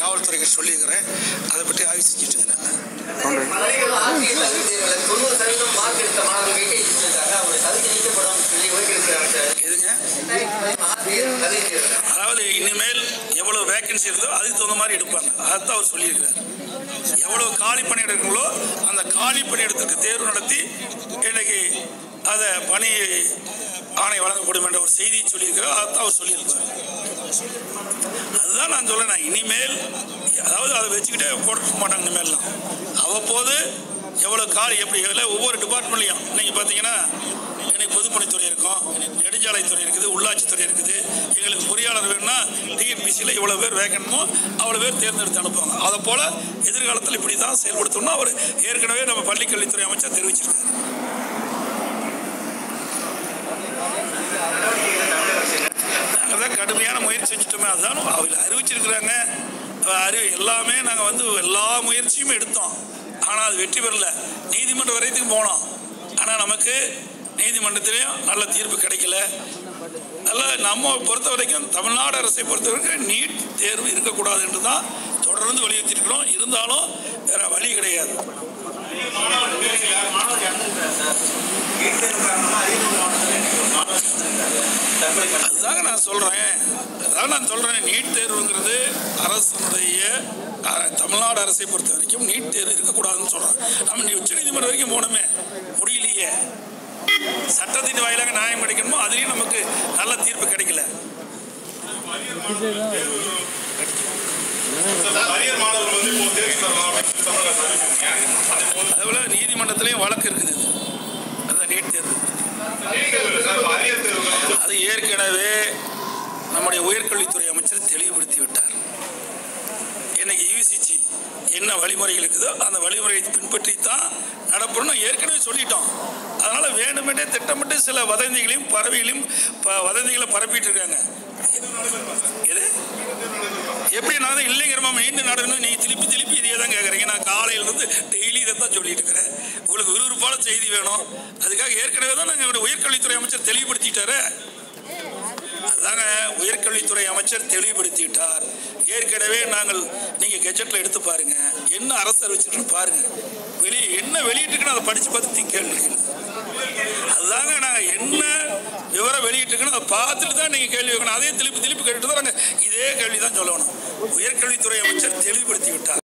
காவல்துறைக்கு சொல்லியிருக்கிறேன் அதை பற்றி ஆய்வு செஞ்சுட்டு இருக்கிறேன் மாணவிகள் ஆசிரியர் தகுதி தேர்வுல தொண்ணூறு சதவீதம் மார்க் எடுத்த மாணவர்களுக்கு இருக்காங்க அவங்க தகுதி நீக்கப்படும் சொல்லி ஓய்வெடுக்கிறாங்க எதுங்க ஆசிரியர் தகுதி தேர்வுல அதாவது இனிமேல் எவ்வளோ வேகன்சி இருந்தோ அதுக்கு தகுந்த மாதிரி எடுப்பாங்க அதைத்தான் அவர் சொல்லியிருக்கிறார் எவ்வளோ காலி பணியிடம் இருக்குங்களோ அந்த காலி பணியிடத்துக்கு தேர்வு நடத்தி இன்னைக்கு அதை பணி ஆணை வழங்கப்படும் என்ற ஒரு செய்தியை சொல்லியிருக்கிறார் அதைத்தான் அவர் சொல்லியிருப்பார் அதுதான் நான் சொல்றேன் நான் இனிமேல் அதாவது அதை வச்சுக்கிட்டே போட்டு மாட்டாங்க இனிமேல்லாம் அவ்வப்போது எவ்வளோ காலி எப்படி இதில் ஒவ்வொரு டிபார்ட்மெண்ட்லையும் இன்னைக்கு பார்த்தீங்கன்னா இன்னைக்கு பொதுப்பணித்துறை இருக்கும் நெடுஞ்சாலைத்துறை இருக்குது உள்ளாட்சித்துறை இருக்குது எங்களுக்கு பொறியாளர் வேணும்னா டிஎன்பிசியில் இவ்வளோ பேர் வேகணுமோ அவ்வளோ பேர் தேர்ந்தெடுத்து அனுப்புவாங்க அதை போல் எதிர்காலத்தில் இப்படி தான் செயல்படுத்தணும்னு அவர் ஏற்கனவே நம்ம பள்ளிக்கல்வித்துறை அமைச்சர் தெரிவிச்சிருக்காரு நாங்கள் தான் கடுமையான முயற்சி செஞ்சுட்டோமே அதுதான் அவங்க அறிவிச்சிருக்கிறாங்க அஹ் அறி எல்லாமே நாங்கள் வந்து எல்லா முயற்சியும் எடுத்தோம் ஆனால் அது வெற்றி பெறல நீதிமன்றம் வரைக்கும் போனோம் ஆனால் நமக்கு நீதிமன்றத்திலையும் நல்ல தீர்ப்பு கிடைக்கல நல்ல நம்ம பொறுத்த வரைக்கும் தமிழ்நாடு அரசை பொறுத்த வரைக்கும் நீட் தேர்வு இருக்கக்கூடாது என்று தான் தொடர்ந்து வலியுறுத்தியிருக்கிறோம் இருந்தாலும் வேற வழி கிடையாது அதுதாங்க நான் சொல்கிறேன் அதான் நான் சொல்கிறேன் நீட் தேர்வுங்கிறது அரசனுடைய அஹ், தமிழ்நாடு அரசை பொறுத்த வரைக்கும் நீட் தேர்வு இருக்கக்கூடாதுன்னு சொல்கிறேன் நம்ம நீ உச்சநீதிமன்றம் வரைக்கும் போகணுமே முடியலையே சட்டத்தின் வாயிலாக நியாயம் கிடைக்கணுமோ அதுலேயும் நமக்கு நல்ல தீர்ப்பு கிடைக்கல அரியர் மாணவர்கள் வந்து இப்போ தேர்ச்சி பெறலாம் அப்படின்னு தமிழக அரசு அறிவிச்சிருக்கீங்க. அதுபோல் நீதிமன்றத்திலையும் வழக்கு இருக்குது அதான் நீட் தேர்வு நீட் தேர்வுல சார் இப்ப அரியர் தேர்வுகள் வந்து அது ஏற்கனவே நம்முடைய உயர்கல்வித்துறை அமைச்சர் தெளிவுபடுத்தி விட்டார் இன்னைக்கு யூசிசி என்ன வழிமுறைகள் இருக்குதோ அந்த வழிமுறையை பின்பற்றி தான் நடப்பணும் ஏற்கனவே சொல்லிட்டோம் அதனால வேணுமென்றே திட்டமிட்டு சில வதந்திகளையும் பறவைகளையும் ப- வதந்திகளை பரப்பிட்டு இருக்காங்க எது எப்படி நான் தான் இல்லைங்கிறமா மீண்டும் நடக்கணும் நீங்கள் திருப்பி திருப்பி இதையே தான் கேட்குறீங்க நான் காலையிலேருந்து டெய்லி இதை தான் சொல்லிட்டு இருக்கிறேன் உங்களுக்கு விறுவிறுப்பான செய்தி வேணும் அதுக்காக ஏற்கனவே தான் நாங்கள் உயர்கல்வித்துறை அமைச்சர் தெளிவுபடுத்திட்டாரு அதாங்க உயர்கல்வித்துறை அமைச்சர் தெளிவுபடுத்திவிட்டார் ஏற்கனவே நாங்கள் நீங்கள் கெஜெட்டில் எடுத்து பாருங்க என்ன அரசு அறிவிச்சிருக்குன்னு பாருங்க வெளியே என்ன வெளியிட்டிருக்குன்னு அதை படித்து பார்த்து கேள்வி அதுதாங்க நாங்கள் என்ன விவரம் வெளியிட்டிருக்குன்னு அதை பார்த்துட்டு தான் நீங்கள் கேள்வி வைக்கணும் அதே திருப்பி திருப்பி கேட்டுட்டு தான் நாங்கள் இதே கேள்வி தான் சொல்லணும் உயர்கல்வித்துறை அமைச்சர் தெளிவுபடுத்தி விட்டார்